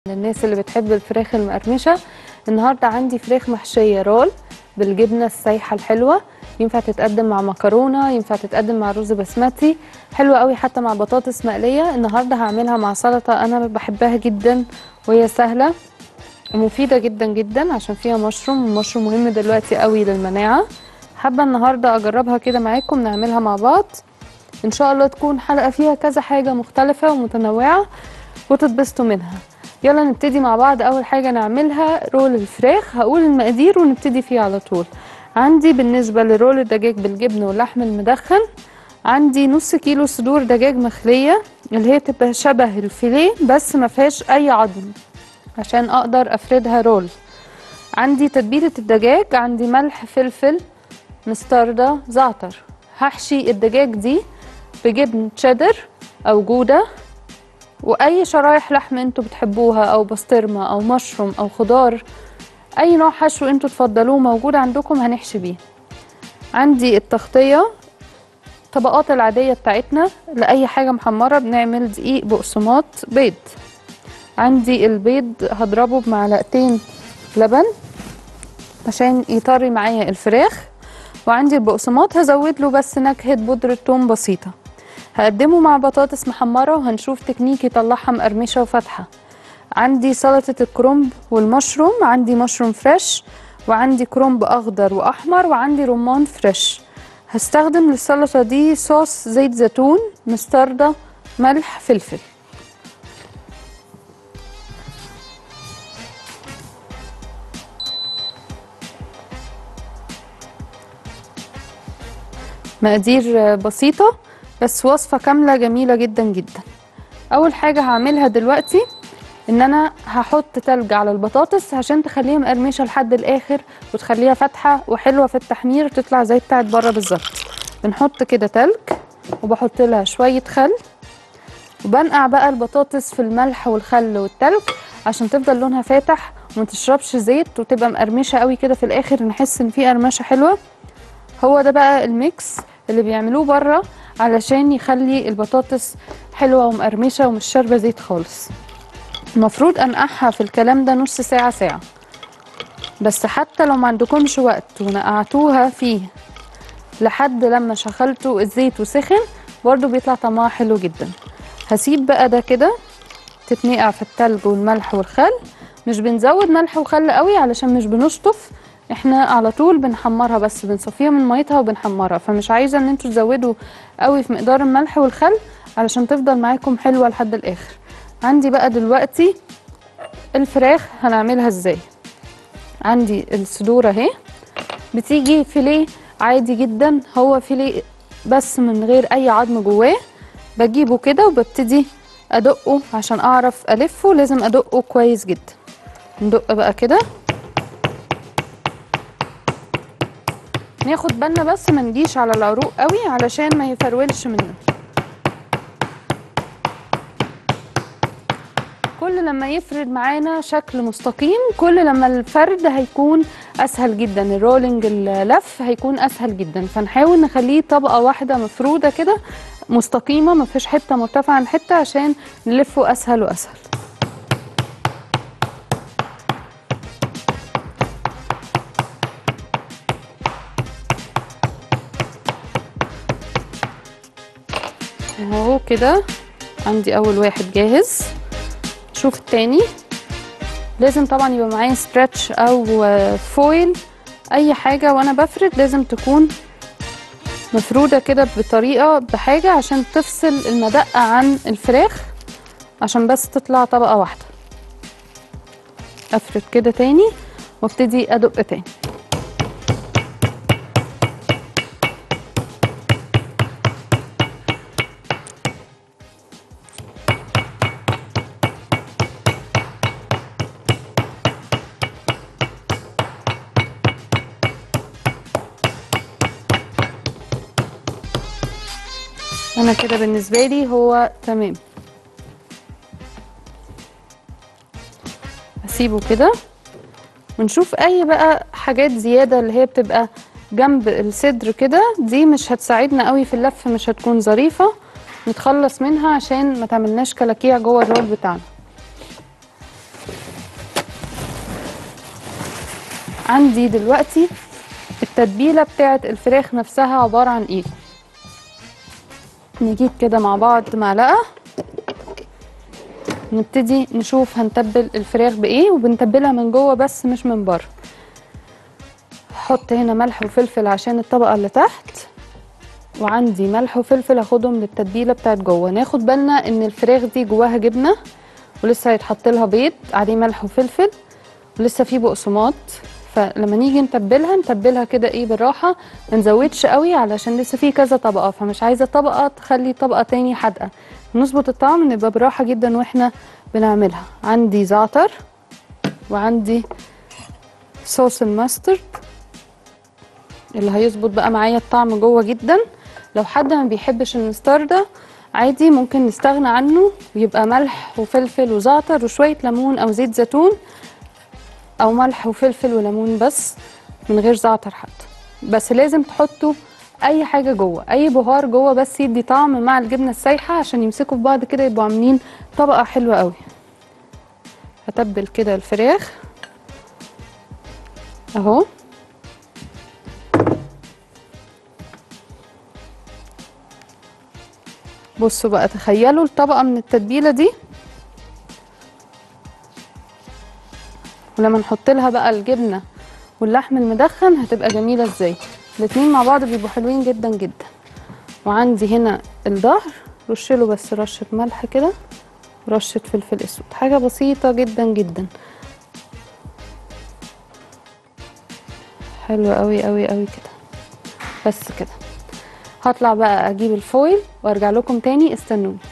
للناس اللي بتحب الفراخ المقرمشة النهاردة عندي فراخ محشية رول بالجبنة السايحة الحلوة ينفع تتقدم مع مكرونة ينفع تتقدم مع رز بسمتي حلوة قوي حتى مع بطاطس مقلية النهاردة هعملها مع سلطة أنا بحبها جدا وهي سهلة ومفيدة جدا جدا عشان فيها مشروم والمشروم مهم دلوقتي قوي للمناعة حابة النهاردة أجربها كده معاكم نعملها مع بعض إن شاء الله تكون حلقة فيها كذا حاجة مختلفة ومتنوعة وتتبسطوا منها يلا نبتدي مع بعض اول حاجه نعملها رول الفراخ هقول المقادير ونبتدي فيه على طول عندي بالنسبه لرول الدجاج بالجبن واللحم المدخن عندي نص كيلو صدور دجاج مخليه اللي هي تبقى شبه الفيليه بس ما فيهاش اي عظم عشان اقدر افردها رول عندي تتبيله الدجاج عندي ملح فلفل مستردة زعتر هحشي الدجاج دي بجبن تشيدر او جوده واي شرايح لحم انتوا بتحبوها او بسطرمه او مشروم او خضار اي نوع حشو انتوا تفضلوه موجود عندكم هنحشي بيه عندي التغطيه الطبقات العاديه بتاعتنا لاي حاجه محمره بنعمل دقيق بقسماط بيض عندي البيض هضربه بمعلقتين لبن عشان يطري معايا الفراخ وعندي البقسماط هزود له بس نكهه بودره ثوم بسيطه هقدمه مع بطاطس محمرة وهنشوف تكنيك يطلعها مقرمشة وفاتحة عندي سلطة الكرنب والمشروم عندي مشروم فريش وعندي كرنب أخضر وأحمر وعندي رمان فريش هستخدم للسلطة دي صوص زيت زيتون مستردة ملح فلفل مقادير بسيطة بس وصفة كاملة جميلة جدا جدا أول حاجة هعملها دلوقتي إن أنا هحط تلج على البطاطس عشان تخليها مقرمشة لحد الآخر وتخليها فاتحة وحلوة في التحمير تطلع زي بتاعت بره بالظبط بنحط كده تلج وبحط لها شوية خل وبنقع بقى البطاطس في الملح والخل والتلج عشان تفضل لونها فاتح وما تشربش زيت وتبقى مقرمشة قوي كده في الآخر نحس إن في قرمشة حلوة هو ده بقى الميكس اللي بيعملوه بره علشان يخلي البطاطس حلوه ومقرمشه ومش شاربه زيت خالص المفروض انقعها في الكلام ده نص ساعه ساعه بس حتى لو ما عندكمش وقت ونقعتوها فيه لحد لما شغلتوا الزيت وسخن برضو بيطلع طعمها حلو جدا هسيب بقى ده كده تتنقع في التلج والملح والخل مش بنزود ملح وخل قوي علشان مش بنشطف احنا على طول بنحمرها بس بنصفيها من ميتها وبنحمرها فمش عايزه ان انتوا تزودوا قوي في مقدار الملح والخل علشان تفضل معاكم حلوه لحد الاخر عندي بقى دلوقتي الفراخ هنعملها ازاي عندي الصدور اهي بتيجي فيليه عادي جدا هو فيليه بس من غير اي عظم جواه بجيبه كده وببتدي ادقه عشان اعرف الفه لازم ادقه كويس جدا ندق بقى كده ناخد بالنا بس ما نجيش على العروق قوي علشان ما يفرولش مننا كل لما يفرد معانا شكل مستقيم كل لما الفرد هيكون اسهل جدا الرولينج اللف هيكون اسهل جدا فنحاول نخليه طبقه واحده مفروده كده مستقيمه ما فيش حته مرتفعه عن حته عشان نلفه اسهل واسهل اهو كده عندي اول واحد جاهز شوف التاني لازم طبعا يبقى معايا ستريتش او فويل اي حاجه وانا بفرد لازم تكون مفروده كده بطريقه بحاجه عشان تفصل المدقه عن الفراخ عشان بس تطلع طبقه واحده افرد كده تاني وابتدي ادق تاني انا كده بالنسبه لي هو تمام اسيبه كده ونشوف اي بقى حاجات زياده اللي هي بتبقى جنب الصدر كده دي مش هتساعدنا قوي في اللف مش هتكون ظريفه نتخلص منها عشان ما تعملناش كلاكيع جوه الرول بتاعنا عندي دلوقتي التتبيله بتاعت الفراخ نفسها عباره عن ايه نجيب كده مع بعض معلقه نبتدي نشوف هنتبل الفراخ بايه وبنتبلها من جوه بس مش من بره احط هنا ملح وفلفل عشان الطبقه اللي تحت وعندي ملح وفلفل هاخدهم للتتبيله بتاعت جوه ناخد بالنا ان الفراخ دي جواها جبنه ولسه هيتحط لها بيض عليه ملح وفلفل ولسه في بقسماط فلما نيجي نتبلها نتبلها كده ايه بالراحه ما نزودش قوي علشان لسه في كذا طبقه فمش عايزه طبقه تخلي طبقه تاني حادقه نظبط الطعم نبقى براحه جدا واحنا بنعملها عندي زعتر وعندي صوص الماسترد اللي هيظبط بقى معايا الطعم جوه جدا لو حد ما بيحبش المستردة عادي ممكن نستغنى عنه ويبقى ملح وفلفل وزعتر وشوية ليمون أو زيت زيتون أو ملح وفلفل وليمون بس من غير زعتر حتى بس لازم تحطوا أي حاجة جوه أي بهار جوه بس يدي طعم مع الجبنة السايحة عشان يمسكوا في بعض كده يبقوا عاملين طبقة حلوة قوي هتبل كده الفراخ اهو بصوا بقى تخيلوا الطبقة من التتبيلة دي ولما نحط لها بقى الجبنة واللحم المدخن هتبقى جميلة ازاي الاتنين مع بعض بيبقوا حلوين جدا جدا وعندي هنا الظهر رشله بس رشة ملح كده ورشة فلفل اسود حاجة بسيطة جدا جدا حلو قوي قوي قوي كده بس كده هطلع بقى اجيب الفويل وارجع لكم تاني استنوني